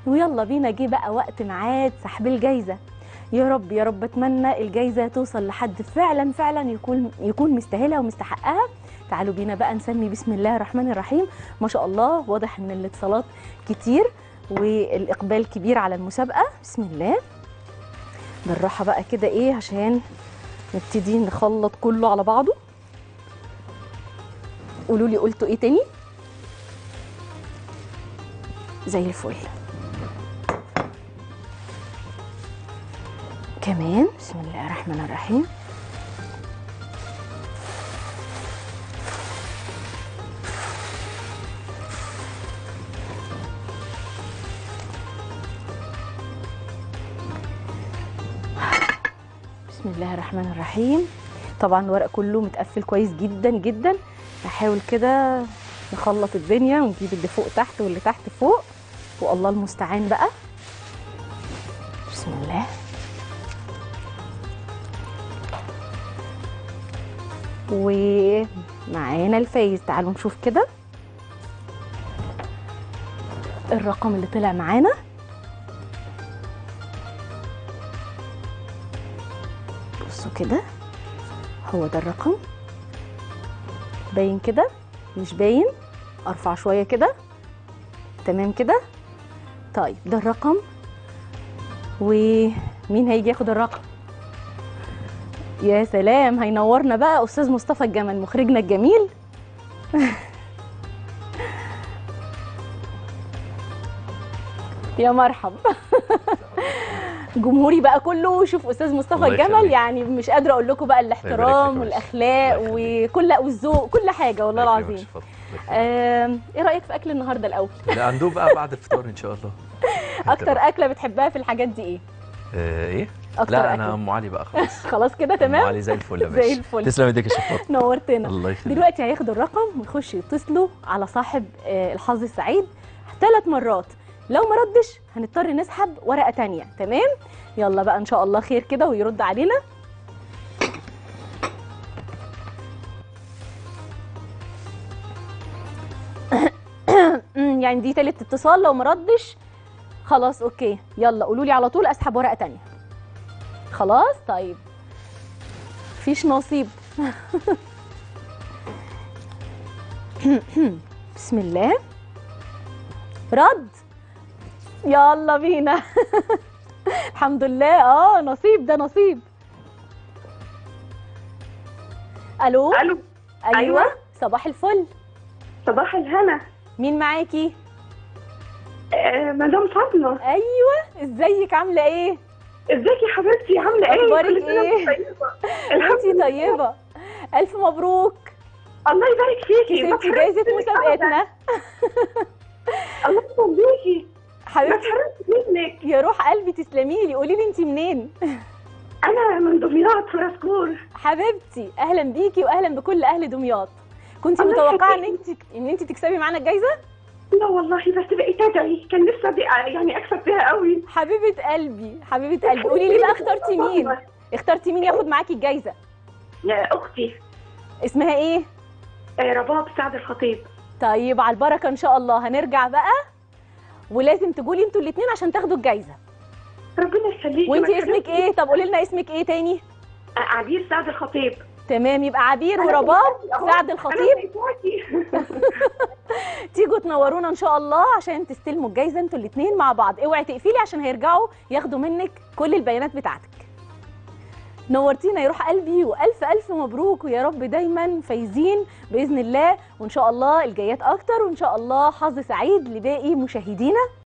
ويلا بينا جه بقى وقت ميعاد سحب الجايزه يا رب يا رب اتمنى الجايزه توصل لحد فعلا فعلا يكون يكون مستاهلها ومستحقها تعالوا بينا بقى نسمي بسم الله الرحمن الرحيم ما شاء الله واضح ان الاتصالات كتير والاقبال كبير على المسابقه بسم الله بالراحه بقى كده ايه عشان نبتدي نخلط كله على بعضه قولوا لي قلتوا ايه تاني زي الفل كمان بسم الله الرحمن الرحيم بسم الله الرحمن الرحيم طبعا الورق كله متقفل كويس جدا جدا نحاول كده نخلط الدنيا ونجيب اللي فوق تحت واللي تحت فوق والله المستعان بقى بسم الله ومعانا الفايز تعالوا نشوف كده الرقم اللي طلع معانا بصوا كده هو ده الرقم باين كده مش باين ارفع شويه كده تمام كده طيب ده الرقم ومين هيجي ياخد الرقم يا سلام هينورنا بقى استاذ مصطفى الجمل مخرجنا الجميل يا مرحب جمهوري بقى كله شوف استاذ مصطفى الله الجمل يخليك. يعني مش قادره اقول لكم بقى الاحترام فيك يا والاخلاق الله يخليك. وكل والذوق كل حاجه والله الله يكرمك، العظيم اتفضل. الله يخليك. آم، ايه رايك في اكل النهارده الاول لا عنده بقى بعد الفطار ان شاء الله اكتر اكله بتحبها في الحاجات دي ايه آه ايه اكتر لا انا أكلة. ام علي بقى خلاص خلاص كده ام تمام علي زي الفل يا زي باشا الفل. تسلم ايديك يا شيخ فاطمه نورتنا الله يخليك دلوقتي هياخدوا الرقم ويخشوا يتصلوا على صاحب آه، الحظ السعيد ثلاث مرات لو ما ردش هنضطر نسحب ورقه تانية تمام يلا بقى ان شاء الله خير كده ويرد علينا يعني دي تالت اتصال لو ما ردش خلاص اوكي يلا قولوا لي على طول اسحب ورقه تانية خلاص طيب فيش نصيب بسم الله رد يلا بينا الحمد لله اه نصيب ده نصيب الو الو ايوه أيوة. صباح الفل صباح الهنا مين معاكي آه مدام فاطمه ايوه ازيك عامله ايه ازيك يا حبيبتي عامله ايه أخبارك كل سنة إيه؟ وأنت طيبة. الحمد انتي لله طيبه الف مبروك الله يبارك فيكي ما كسبتي تحرمش جايزه منك مسابقتنا أبداً. الله يخليكي ما حبيبتي تحرمش منك يا روح قلبي تسلمي لي قولي لي انت منين انا من دمياط في راسكور حبيبتي اهلا بيكي واهلا بكل اهل دمياط كنت الله متوقعه ان يخليك. انت ان انت تكسبي معانا الجايزه لا والله بس بقيت ادعي كان نفسي أدعي- يعني اكسب فيها قوي حبيبه قلبي حبيبه قلبي قولي لي بقى اخترتي مين اخترتي مين ياخد معاكي الجايزه يا اختي اسمها ايه آه رباب سعد الخطيب طيب على البركه ان شاء الله هنرجع بقى ولازم تقولي انتوا الاثنين عشان تاخدوا الجايزه ربنا يخليكي وانت ما اسمك تحرمش. ايه طب قولي لنا اسمك ايه تاني آه عبير سعد الخطيب تمام يبقى عبير أنا ورباب بيتوتي أهو. سعد أنا الخطيب بيتوتي. تيجوا تنورونا ان شاء الله عشان تستلموا الجايزه انتوا الاثنين مع بعض اوعي تقفلي عشان هيرجعوا ياخدوا منك كل البيانات بتاعتك نورتينا يا روح قلبي والف الف مبروك ويا رب دايما فايزين باذن الله وان شاء الله الجايات اكتر وان شاء الله حظ سعيد لباقي مشاهدينا